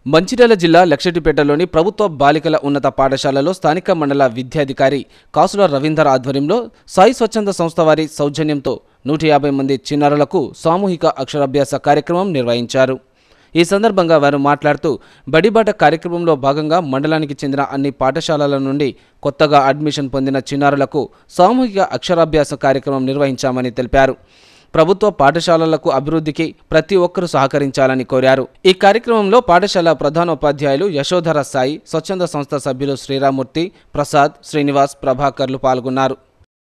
మంచిర్యాల జిల్లా లక్షటిపేటలోని ప్రభుత్వ బాలికల ఉన్నత పాఠశాలలో స్థానిక మండల విద్యాధికారి కాసుల రవీందర్ ఆధ్వర్యంలో సాయి స్వచ్ఛంద సంస్థ వారి సౌజన్యంతో నూట యాభై మంది చిన్నారులకు సామూహిక అక్షరాభ్యాస కార్యక్రమం నిర్వహించారు ఈ సందర్భంగా వారు మాట్లాడుతూ బడిబాట కార్యక్రమంలో భాగంగా మండలానికి చెందిన అన్ని పాఠశాలల నుండి కొత్తగా అడ్మిషన్ పొందిన చిన్నారులకు సామూహిక అక్షరాభ్యాస కార్యక్రమం నిర్వహించామని తెలిపారు ప్రభుత్వ పాఠశాలలకు అభివృద్ధికి ప్రతి ఒక్కరూ సహకరించాలని కోరారు ఈ కార్యక్రమంలో పాఠశాల ప్రధానోపాధ్యాయులు యశోధర సాయి స్వచ్ఛంద సంస్థ సభ్యులు శ్రీరామూర్తి ప్రసాద్ శ్రీనివాస్ ప్రభాకర్లు పాల్గొన్నారు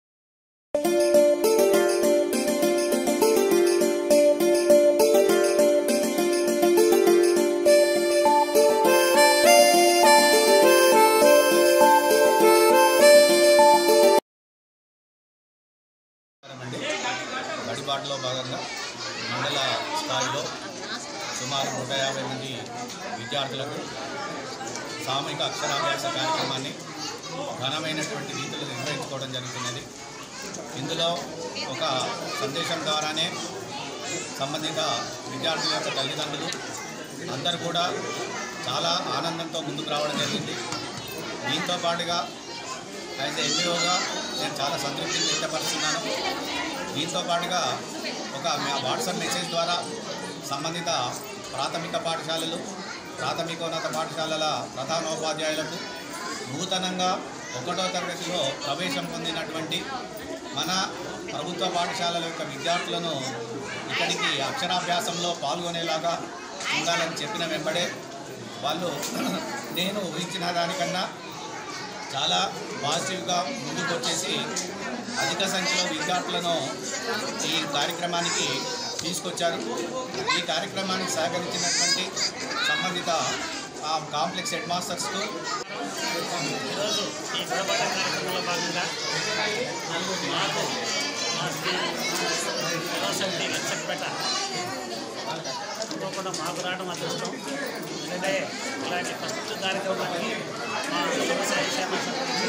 అండి బడిబాటలో భాగంగా మండల స్థాయిలో సుమారు నూట యాభై మంది విద్యార్థులకు సామూహిక అక్షరాభ్యాస కార్యక్రమాన్ని ఘనమైనటువంటి రీతిలో నిర్వహించుకోవడం జరుగుతున్నది ఇందులో ఒక సందేశం ద్వారానే సంబంధిత విద్యార్థుల యొక్క తల్లిదండ్రులు అందరూ కూడా చాలా ఆనందంతో ముందుకు రావడం జరిగింది దీంతో పాటుగా అయితే ఎన్జిఓగా నేను చాలా సంతృప్తిని వ్యక్తపరుస్తున్నాను దీంతో పాటుగా ఒక మా వాట్సాప్ మెసేజ్ ద్వారా సంబంధిత ప్రాథమిక పాఠశాలలు ప్రాథమికోన్నత పాఠశాలల ప్రధానోపాధ్యాయులకు నూతనంగా ఒకటో తరగతిలో ప్రవేశం పొందినటువంటి మన ప్రభుత్వ పాఠశాలల యొక్క విద్యార్థులను ఇక్కడికి అక్షరాభ్యాసంలో పాల్గొనేలాగా ఉండాలని చెప్పిన వెంబడే వాళ్ళు నేను ఊహించిన దానికన్నా చాలా పాజిటివ్గా ముందుకు వచ్చేసి అధిక సంఖ్యలో విద్యార్థులను ఈ కార్యక్రమానికి తీసుకొచ్చారు ఈ కార్యక్రమానికి సహకరించినటువంటి సంబంధిత ఆ కాంప్లెక్స్ హెడ్ మాస్టర్స్కు ఈరోజు ఈ గుణపాఠ కార్యక్రమంలో భాగంగా మాకు మా యువశక్తి లక్ష్యపేట తప్పకుండా మాకు రావడం అదృష్టం ఎందుకంటే ఇలాంటి ఫస్ట్ కార్యక్రమానికి మా వ్యవసాయ క్షేమ సమితి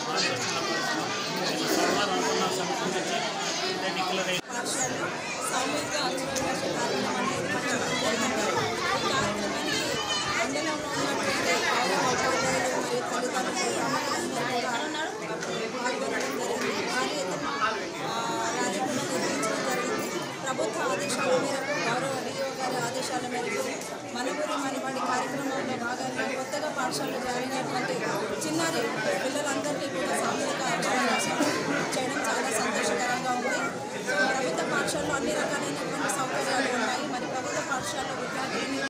నేను సోమవారం అనుకున్న సమితి నుంచి డిక్లర్ అయ్యి పాఠశాలలో సామూహిక అక్షరాభ్యాస కార్యక్రమాన్ని నిర్వహించడం జరిగింది ఈ కార్యక్రమానికి మండలంలో ఉన్నటువంటి ఉపాధ్యాయులు మరియు తల్లిదండ్రులు అమ్మకందరూ కూడా పాల్గొనడం జరిగింది భారీ ఎత్తున ఆ, రాజకీయంగా నిర్వహించడం జరిగింది ప్రభుత్వ ఆదేశాల మేరకు గౌరవ డిఓ గారి ఆదేశాల మేరకు మన ఊరి మనబడి కార్యక్రమంలో భాగంగా కొత్తగా పాఠశాలలో జాయిన్ అయినటువంటి చిన్నారి పిల్లలందరికీ కూడా సామూహిక అక్షరాభ్యాసం చేయడం చాలా సంతోషకరంగా ఉంది సో ప్రభుత్వ పాఠశాలలో అన్ని రకాలైనటువంటి సౌకర్యాలు ఉన్నాయి మరి ప్రభుత్వ పాఠశాలలో విద్యార్థులని